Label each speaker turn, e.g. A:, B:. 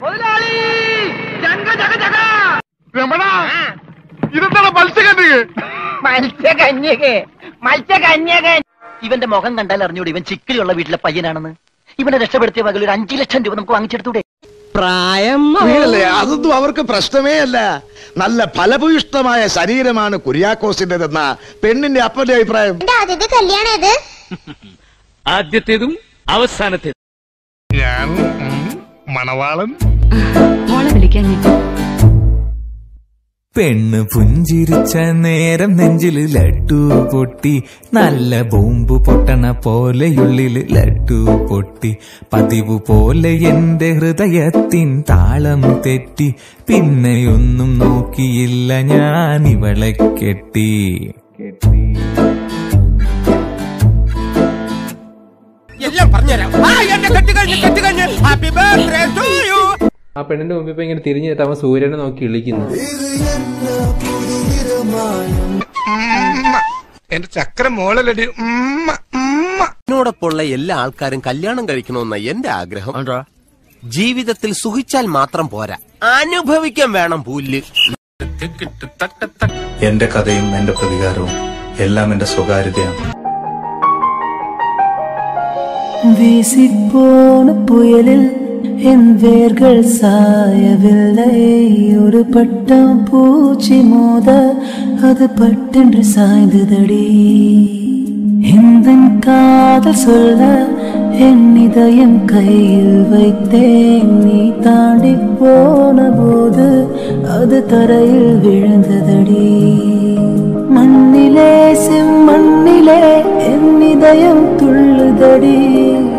A: രമണ ഇതെന്താണ് മത്സ്യകന്യക
B: മത്സ്യകന്യകെ മത്സ്യകന്യകൻ ഇവന്റെ മുഖം കണ്ടാൽ അറിഞ്ഞൂടെ ഇവൻ ചിക്കിളിയുള്ള വീട്ടിലെ പയ്യനാണെന്ന് ഇവനെ രക്ഷപ്പെടുത്തിയ പകൽ ഒരു അഞ്ചു ലക്ഷം രൂപ നമുക്ക് വാങ്ങിച്ചെടുത്തൂടെ
C: പ്രായം
D: വീഴല്ലേ അതൊന്നും അവർക്ക് പ്രശ്നമേ അല്ല നല്ല ഫലഭൂയിഷ്ടമായ ശരീരമാണ് കുര്യാക്കോസിന്റെതെന്ന പെണ്ണിന്റെ അപ്പന്റെ അഭിപ്രായം
E: എന്റെ ആദ്യത്തെ കല്യാണം ഇത്
F: ആദ്യത്തേതും അവസാനത്തേതും
A: ഞാൻ ഉം, മണവാളൻ
G: മോളെ വിളിക്കാൻ ഞാൻ
H: പെണ്ണ് പുഞ്ചിരിച്ച നേരം നെഞ്ചില് ലഡു പൊട്ടി നല്ല ബോംബ് പൊട്ടണ പോലെയുള്ളില് ലഡു പൊട്ടി പതിവ് പോലെ എന്റെ ഹൃദയത്തിൻ താളം തെറ്റി പിന്നെയൊന്നും നോക്കിയില്ല ഞാൻ ഇവളെ കെട്ടി
C: എല്ലാം പറഞ്ഞുതരാം ആ എന്റെ കെട്ടി കഴിഞ്ഞ് കെട്ടി കഴിഞ്ഞ് ഹാപ്പി ബർത്ത്ഡേ ടു യു
I: ആ പെണ്ണിന്റെ മുമ്പിൽ ഇപ്പൊ ഇങ്ങനെ തിരിഞ്ഞു അവൻ സൂര്യനെ നോക്കി ഇളിക്കുന്നു
A: എന്റെ ചക്ര മോളലടി ഉമ്മ ഉമ്മ
C: എന്നോടൊപ്പമുള്ള എല്ലാ ആൾക്കാരും കല്യാണം കഴിക്കണമെന്ന എന്റെ ആഗ്രഹം ജീവിതത്തിൽ സുഖിച്ചാൽ മാത്രം പോരാ അനുഭവിക്കാൻ വേണം പുല്ല്
H: എന്റെ കഥയും എന്റെ പ്രതികാരവും എല്ലാം എന്റെ സ്വകാര്യതയാണ്
G: വീസിപ്പോன புயலில் என் வேர்கள் சாயவில்லை ஒரு பட்டம் பூச்சி மோத அது பட்டென்று சாய்ந்ததடி இந்த காதல் சொல்ல என் இதயம் கையில் வைத்தேன் நீ தாண்டி போன போது அது தரையில் விழுந்ததடி மண்ணிலே செம்மண்ணிலே என் இதயம் துள்ளுதடி